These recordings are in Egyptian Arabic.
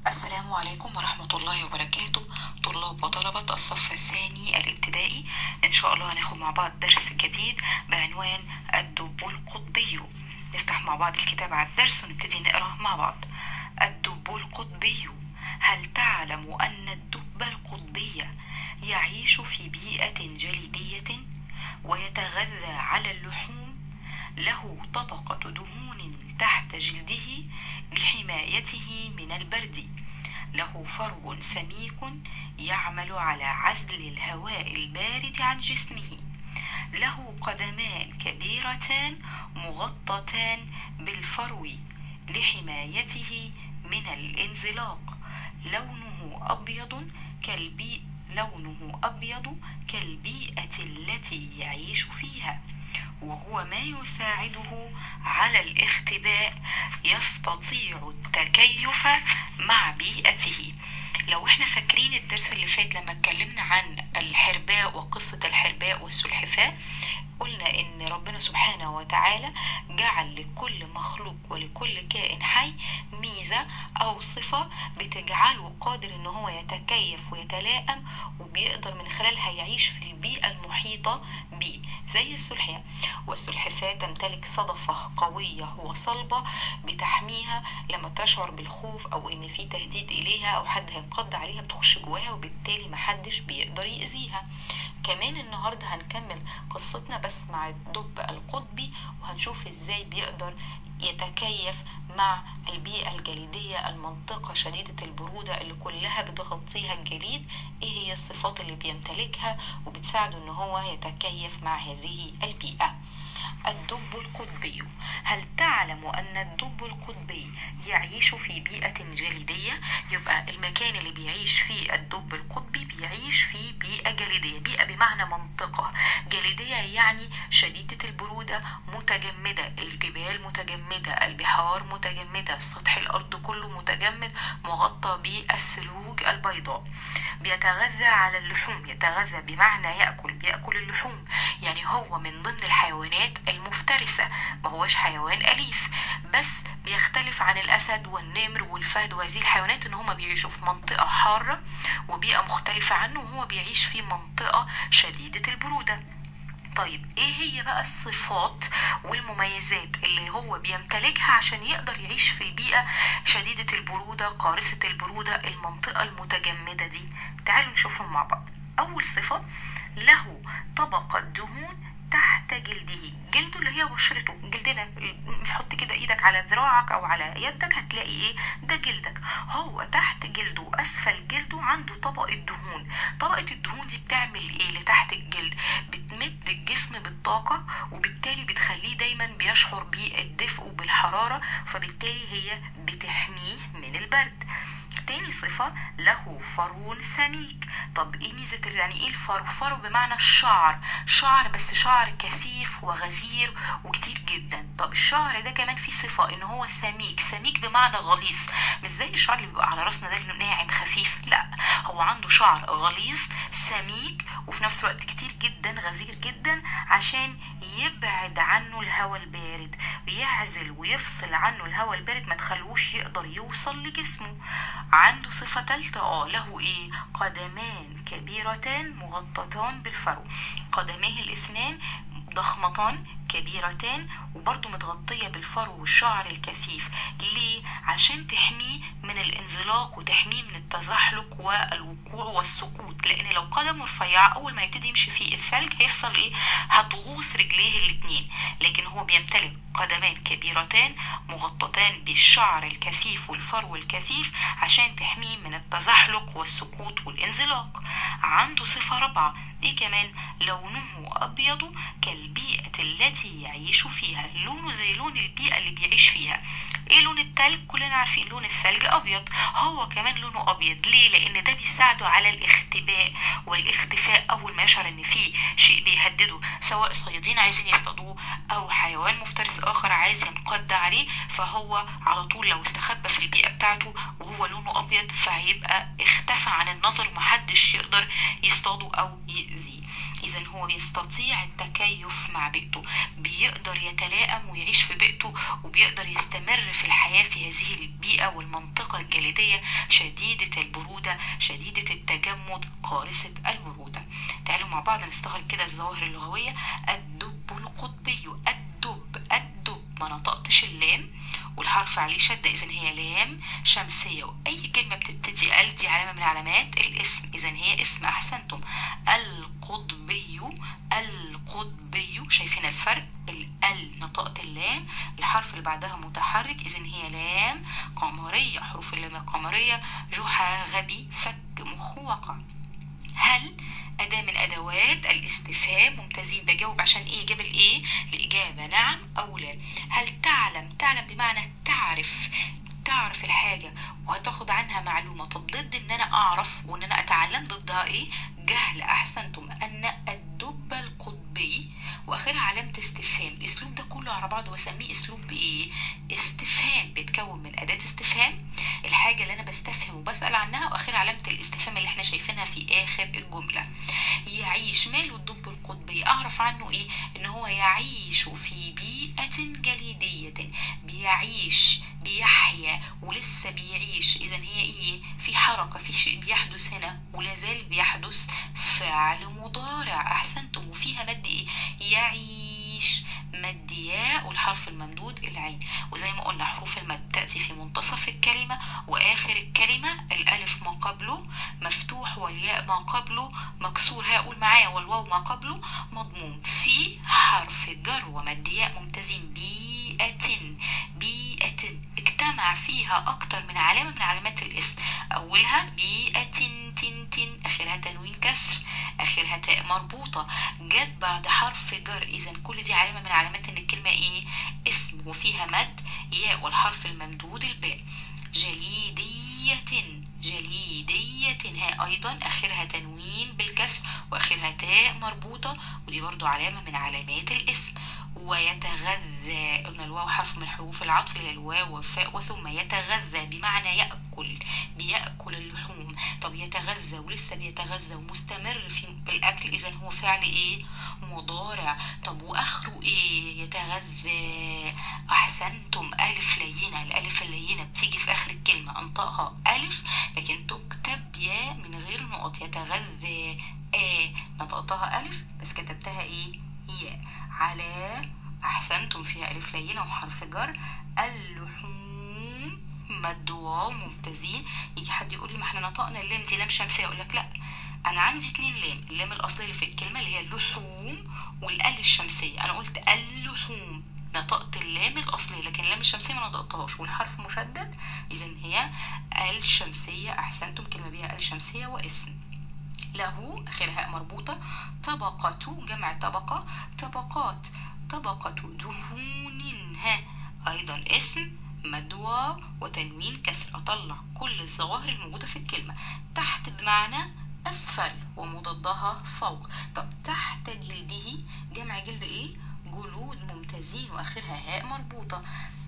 السلام عليكم ورحمة الله وبركاته طلاب وطلبة الصف الثاني الابتدائي إن شاء الله هناخد مع بعض درس جديد بعنوان الدب القطبي نفتح مع بعض الكتاب على الدرس ونبتدي نقرأ مع بعض الدب القطبي هل تعلم أن الدب القطبي يعيش في بيئة جليدية ويتغذى على اللحوم له طبقة دهون تحت جلده لحمايته من البرد له فرو سميك يعمل على عزل الهواء البارد عن جسمه له قدمان كبيرتان مغطتان بالفرو لحمايته من الانزلاق لونه أبيض كالبي لونه أبيض كالبيئة التي يعيش فيها وهو ما يساعده على الاختباء يستطيع التكيف مع بيئته لو احنا فاكرين الدرس اللي فات لما اتكلمنا عن الحرباء وقصة الحرباء والسلحفاة قلنا ان ربنا سبحانه وتعالى جعل لكل مخلوق ولكل كائن حي ميزة او صفة بتجعله قادر ان هو يتكيف ويتلائم وبيقدر من خلالها يعيش في البيئة المحيطة بيه زي السلحفاة والسلحفاة تمتلك صدفة قوية وصلبة بتحميها لما تشعر بالخوف او ان في تهديد اليها او حد هينقض عليها بتخش جواها وبالتالي محدش بيقدر يأذيها كمان النهاردة هنكمل قصتنا بس مع الدب القطبي وهنشوف ازاي بيقدر يتكيف مع البيئة الجليدية المنطقة شديدة البرودة اللي كلها بتغطيها الجليد ايه هي الصفات اللي بيمتلكها وبتساعده ان هو يتكيف مع هذه البيئة الدب القطبي هل تعلم أن الدب القطبي يعيش في بيئة جليدية؟ يبقى المكان اللي بيعيش فيه الدب القطبي بيعيش في بيئة جليدية بيئة بمعنى منطقة جليدية يعني شديدة البرودة متجمدة الجبال متجمدة البحار متجمدة سطح الأرض كله متجمد مغطى بالثلوج البيضاء بيتغذى على اللحوم يتغذى بمعنى يأكل بيأكل اللحوم يعني هو من ضمن الحيوانات المفترسة ما هوش حيوان أليف بس بيختلف عن الأسد والنمر والفهد وهذه الحيوانات إن هما بيعيشوا في منطقة حارة وبيئة مختلفة عنه وهو بيعيش في منطقة شديدة البرودة طيب ايه هي بقى الصفات والمميزات اللي هو بيمتلكها عشان يقدر يعيش في بيئة شديدة البرودة قارصة البرودة المنطقة المتجمدة دي تعالوا نشوفهم مع بعض اول صفة له طبقة دهون تحت جلده جلده اللي هي بشرته جلدنا تحط كده ايدك على ذراعك او على يدك هتلاقي ايه ده جلدك هو تحت جلده واسفل جلده عنده طبقة دهون طبقة الدهون دي بتعمل ايه لتحت الجلد بتمد الجسم بالطاقة وبالتالي بتخليه دايما بيشعر بالدفء وبالحرارة فبالتالي هي بتحميه من البرد تاني صفة له فرو سميك طب ايه ميزة يعني ايه الفرو فرو بمعنى الشعر شعر بس شعر كثيف وغزير وكتير جدا طب الشعر ده كمان فيه صفة ان هو سميك سميك بمعنى غليظ مش زي الشعر اللي بيبقى على راسنا ده ناعم خفيف لا هو عنده شعر غليظ سميك وفي نفس الوقت كتير جدا غزير جدا عشان يبعد عنه الهواء البارد ويعزل ويفصل عنه الهواء البارد ما تخلوش يقدر يوصل لجسمه عنده صفة تالتة اه له ايه قدمان كبيرتان مغطتان بالفرو قدماه الاثنان ضخمتان كبيرتان وبرضه متغطية بالفرو والشعر الكثيف ليه؟ عشان تحميه من الانزلاق وتحميه من التزحلق والوقوع والسقوط لان لو قدمه رفيعة اول ما يبتدي يمشي في الثلج هيحصل ايه؟ هتغوص رجليه الاتنين لكن هو بيمتلك قدمان كبيرتان مغطتان بالشعر الكثيف والفرو الكثيف عشان تحميه من التزحلق والسقوط والانزلاق عنده صفة رابعة دي كمان لونه أبيض كالبيئة التي يعيش فيها لونه زي لون البيئة اللي بيعيش فيها ايه لون التلج كلنا عارفين لون الثلج ابيض هو كمان لونه ابيض ليه لان ده بيساعده على الاختباء والاختفاء اول ما يشعر ان في شيء بيهدده سواء صيادين عايزين يصطادوه او حيوان مفترس اخر عايز ينقض عليه فهو على طول لو استخبى في البيئة بتاعته وهو لونه ابيض فهيبقى اختفى عن النظر ومحدش يقدر يصطاده او يأذيه اذا هو بيستطيع التكيف مع بيئته بيقدر يتلائم ويعيش في بيئته وبيقدر يستمر في الحياة في هذه البيئة والمنطقة الجليدية شديدة البرودة شديدة التجمد قارسة البرودة تعالوا مع بعض نستغل كده الظواهر اللغوية الدب القطبي الدب الدب ما نطقتش اللام والحرف عليه شدة إذا هي لام شمسية وأي كلمة بتبتدي ال دي علامة من علامات الاسم إذا هي اسم أحسنتم القطبي القطبي شايفين الفرق ال نطقت اللام الحرف اللي بعدها متحرك إذا هي لام قمرية حروف اللام القمرية جحا غبي فك مخ وقع هل أداة من أدوات الاستفهام ممتازين بجاوب عشان إيه جاب الإيه الإجابة نعم أو لا هل تعلم تعلم بمعنى تعرف تعرف الحاجة وهتاخد عنها معلومة طب ضد ان انا اعرف وان انا اتعلم ضدها ايه جهل احسنتم ان الدب القطبي واخرها علامة استفهام الاسلوب ده كله على بعضه واسميه اسلوب ايه استفهام بيتكون من اداة استفهام الحاجة اللي انا بستفهم وبسأل عنها واخرها علامة الاستفهام اللي احنا شايفينها في اخر الجملة يعيش ماله الدب القطبي اعرف عنه ايه ان هو يعيش في بيئة جليدية بيعيش بيحيا ولسه بيعيش اذا هي ايه في حركة في شيء بيحدث هنا ولا زال بيحدث فعل مضارع احسنتم وفيها مد ايه يعيش مد ياء والحرف الممدود العين وزي ما قلنا حروف المد تأتي في منتصف الكلمة وآخر الكلمة الألف ما قبله مفتوح والياء ما قبله مكسور هقول معايا والواو ما قبله مضموم في حرف جر ومد ياء ممتازين بيئة بيئة اجتمع فيها أكتر من علامة من علامات الاسم أولها بيئة تن تن آخرها تنوين كسر آخرها تاء مربوطة جت بعد حرف جر إذا كل دي علامة من علامات إن الكلمة إيه اسم وفيها مد ياء والحرف الممدود الباء جليدية جليدية ها أيضا آخرها تنوين بالكسر وآخرها تاء مربوطة ودي برضو علامة من علامات الاسم ويتغذى قلنا الواو حرف من حروف العطف اللي هي الواو والفاء وثم يتغذى بمعنى يأكل بيأكل اللحوم طب يتغذى ولسه بيتغذى ومستمر في الأكل إذا هو فعل إيه مضارع طب وآخره إيه يتغذى أحسنتم ألف لينة الألف اللينة بتيجي في آخر الكلمة أنطقها ألف لكن تكتب يا من غير نقط يتغذى آ نطقتها ألف بس كتبتها إيه ياء على أحسنتم فيها ألف لينة وحرف جر اللحوم مد واو ممتازين يجي حد يقول لي ما احنا نطقنا اللام دي لام شمسية أقول لك لا أنا عندي اتنين لام اللام الأصلية اللي في الكلمة اللي هي اللحوم والأل الشمسية أنا قلت اللحوم نطقت اللام الأصلية لكن اللام الشمسية ما نطقتهاش والحرف مشدد إذا هي الشمسية أحسنتم كلمة بيها الشمسية واسم له آخرها مربوطة طبقة جمع طبقة طبقات طبقة دهون ها أيضا اسم مدوى وتنوين كسر أطلع كل الظواهر الموجودة في الكلمة تحت بمعنى أسفل ومضادها فوق طب تحت جلده جمع جلد إيه جلود ممتازين وآخرها هاء مربوطة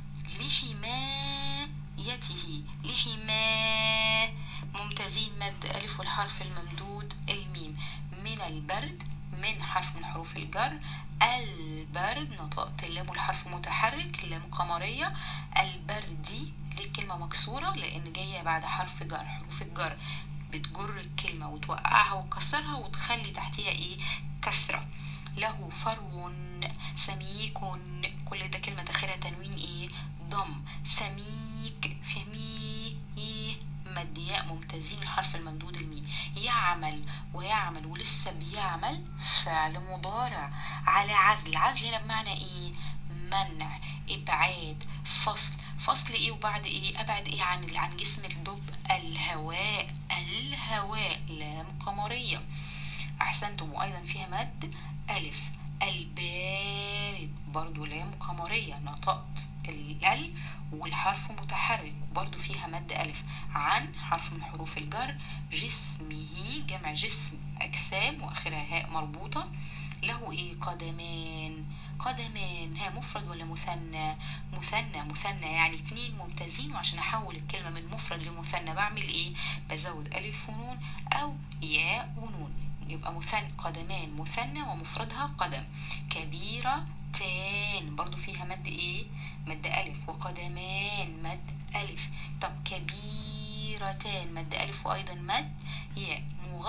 لحمايته لحماه ممتازين مد ألف والحرف الممدود الميم من البرد من حرف من حروف الجر البرد نطقت اللام والحرف متحرك اللام قمرية البردي ليه كلمة مكسورة لأن جاية بعد حرف جر حروف الجر بتجر الكلمة وتوقعها وتكسرها وتخلي تحتها ايه كسرة له فرو سميك كل ده كلمة آخرها تنوين ايه ضم سميك فهميه ايه مد ياء ممتازين الحرف الممدود الميم يعمل ويعمل ولسه بيعمل فعل مضارع على عزل عزل هنا بمعنى ايه منع ابعاد فصل فصل ايه وبعد ايه ابعد ايه عن عن جسم الدب الهواء الهواء لام قمريه احسنتم وايضا فيها مد الف البارد برضو لام قمريه نطقت ال والحرف متحرك برضو فيها مد ألف عن حرف من حروف الجر جسمه جمع جسم أجسام وآخرها هاء مربوطة له إيه قدمان قدمان ها مفرد ولا مثنى مثنى مثنى يعني اتنين ممتازين وعشان أحول الكلمة من مفرد لمثنى بعمل إيه بزود ألف ونون أو ياء ونون يبقى مثنى قدمان مثنى ومفردها قدم كبيرتان برضو فيها مد ايه مد ألف وقدمان مد ألف طب كبيرتان مد ألف وأيضا مد ياء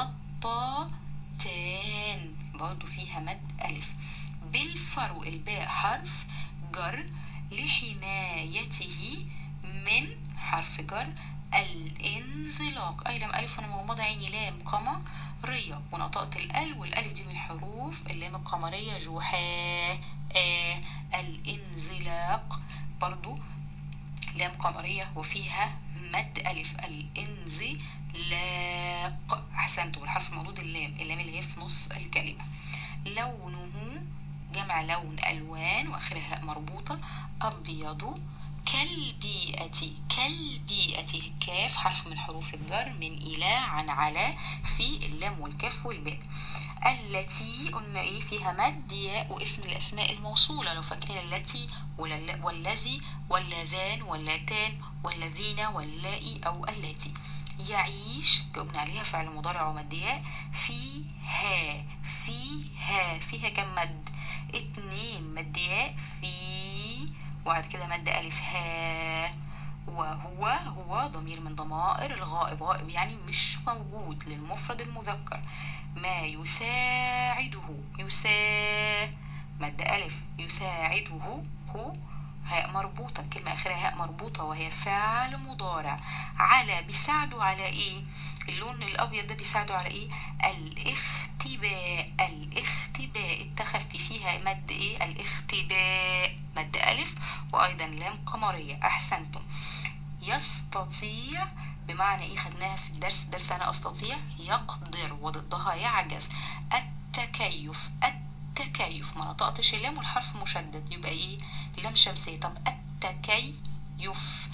مغطاتان برضو فيها مد ألف بالفرو الباء حرف جر لحمايته من حرف جر الانزلاق أي لام ألف وأنا مغمضة عيني لام قمر رية ونطقت الأل والألف دي من الحروف اللام القمرية جوحاء آه الانزلاق برضو لام قمرية وفيها مد ألف الانزلاق أحسنتوا والحرف المولود اللام اللام اللي هي في نص الكلمة لونه جمع لون ألوان وآخرها هاء مربوطة أبيض كالبيئة كالبيئة كاف حرف من حروف الجر من إلى عن على في اللام والكاف والباء التي قلنا ايه فيها مد ياء واسم الاسماء الموصولة لو فاكرين التي والذي واللذان واللاتان والذين واللائي او اللاتي يعيش جاوبنا عليها فعل مضارع ومد ياء فيها فيها فيها كم مد اتنين مد ياء في وبعد كده مد ألف ها وهو هو ضمير من ضمائر الغائب غائب يعني مش موجود للمفرد المذكر ما يساعده يسا مد ألف يساعده هو هاء مربوطة كلمة آخرها هاء مربوطة وهي فعل مضارع على بيساعده على إيه اللون الأبيض ده بيساعده على إيه الاختباء الاختباء التخفي فيها مد إيه الاختباء مد ألف وأيضا لام قمرية أحسنتم يستطيع بمعنى إيه خدناها في الدرس الدرس أنا أستطيع يقدر وضدها يعجز التكيف التكيف ما نطقتش اللام والحرف مشدد يبقى إيه لام شمسية طب التكيف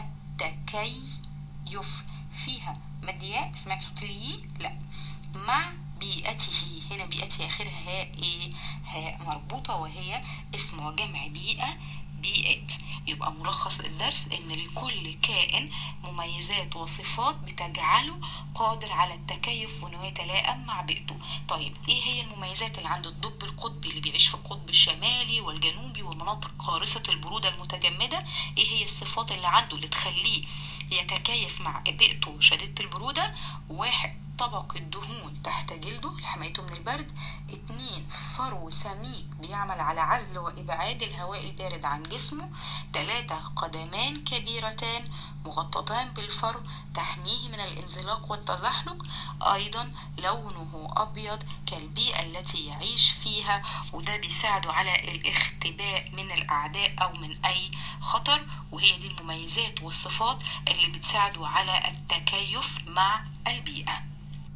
التكيف فيها مد ياء سمعت صوت لي لا مع بيئته هنا بيئته اخرها هاء ايه هاء مربوطة وهي اسم وجمع بيئة بيئات يبقى ملخص الدرس ان لكل كائن مميزات وصفات بتجعله قادر على التكيف وانه يتلائم مع بيئته طيب ايه هي المميزات اللي عند الدب القطبي اللي بيعيش في القطب الشمالي والجنوبي والمناطق قارصة البرودة المتجمدة ايه هي الصفات اللي عنده اللي تخليه يتكيف مع بيئته شديدة البرودة واحد طبق الدهون تحت جلده لحمايته من البرد اتنين فرو سميك بيعمل على عزل وإبعاد الهواء البارد عن جسمه تلاتة قدمان كبيرتان مغطتان بالفرو تحميه من الانزلاق والتزحلق أيضا لونه أبيض كالبيئة التي يعيش فيها وده بيساعده على الاختباء من الأعداء أو من أي خطر وهي دي المميزات والصفات اللي بتساعده على التكيف مع البيئة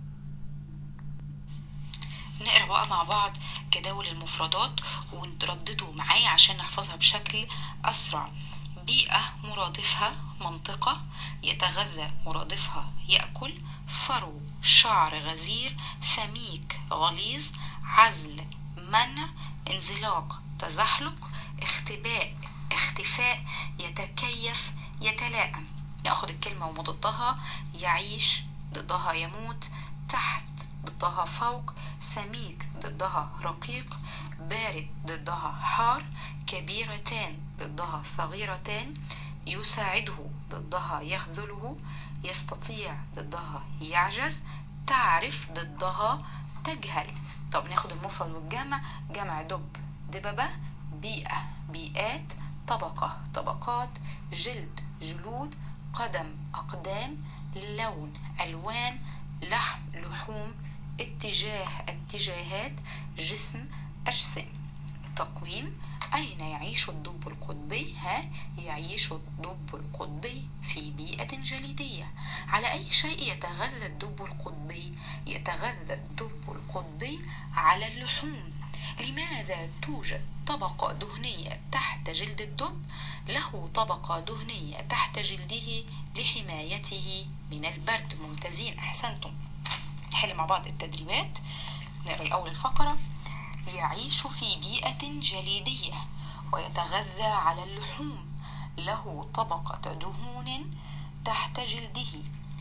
نقرا بقى مع بعض جداول المفردات ونردده معايا عشان نحفظها بشكل اسرع بيئة مرادفها منطقة يتغذى مرادفها يأكل فرو شعر غزير سميك غليظ عزل منع انزلاق تزحلق اختباء اختفاء يتكيف يتلائم ناخد الكلمة ومضادها يعيش ضدها يموت تحت ضدها فوق سميك ضدها رقيق بارد ضدها حار كبيرتان ضدها صغيرتان يساعده ضدها يخذله يستطيع ضدها يعجز تعرف ضدها تجهل طب ناخد المفرد والجمع جمع دب دببة بيئة بيئات طبقة طبقات جلد جلود قدم أقدام لون ألوان لحم لحوم اتجاه اتجاهات جسم أجسام تقويم أين يعيش الدب القطبي؟ ها يعيش الدب القطبي في بيئة جليدية على أي شيء يتغذى الدب القطبي؟ يتغذى الدب القطبي على اللحوم لماذا توجد طبقة دهنية تحت جلد الدب له طبقة دهنية تحت جلده لحمايته من البرد ممتازين أحسنتم نحل مع بعض التدريبات نقرا الأول الفقرة يعيش في بيئة جليدية ويتغذى على اللحوم له طبقة دهون تحت جلده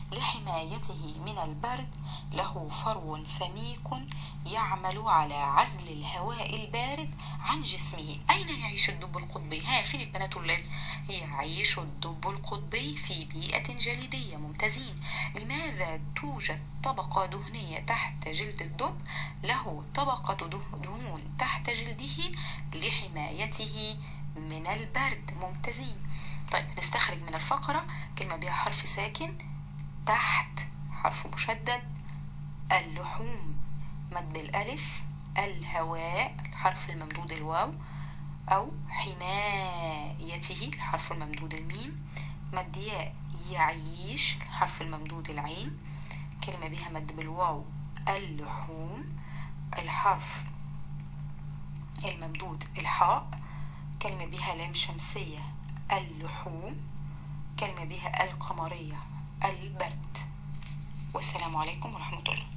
لحمايته من البرد له فرو سميك يعمل على عزل الهواء البارد عن جسمه أين يعيش الدب القطبي؟ ها فين البنات والولاد؟ يعيش الدب القطبي في بيئة جليدية ممتازين لماذا توجد طبقة دهنية تحت جلد الدب له طبقة دهون تحت جلده لحمايته من البرد ممتازين طيب نستخرج من الفقرة كلمة بها حرف ساكن تحت حرف مشدد اللحوم مد بالألف الهواء الحرف الممدود الواو أو حمايته الحرف الممدود الميم مد ياء يعيش الحرف الممدود العين كلمة بها مد بالواو اللحوم الحرف الممدود الحاء كلمة بها لام شمسية اللحوم كلمة بها القمرية البرد والسلام عليكم ورحمة الله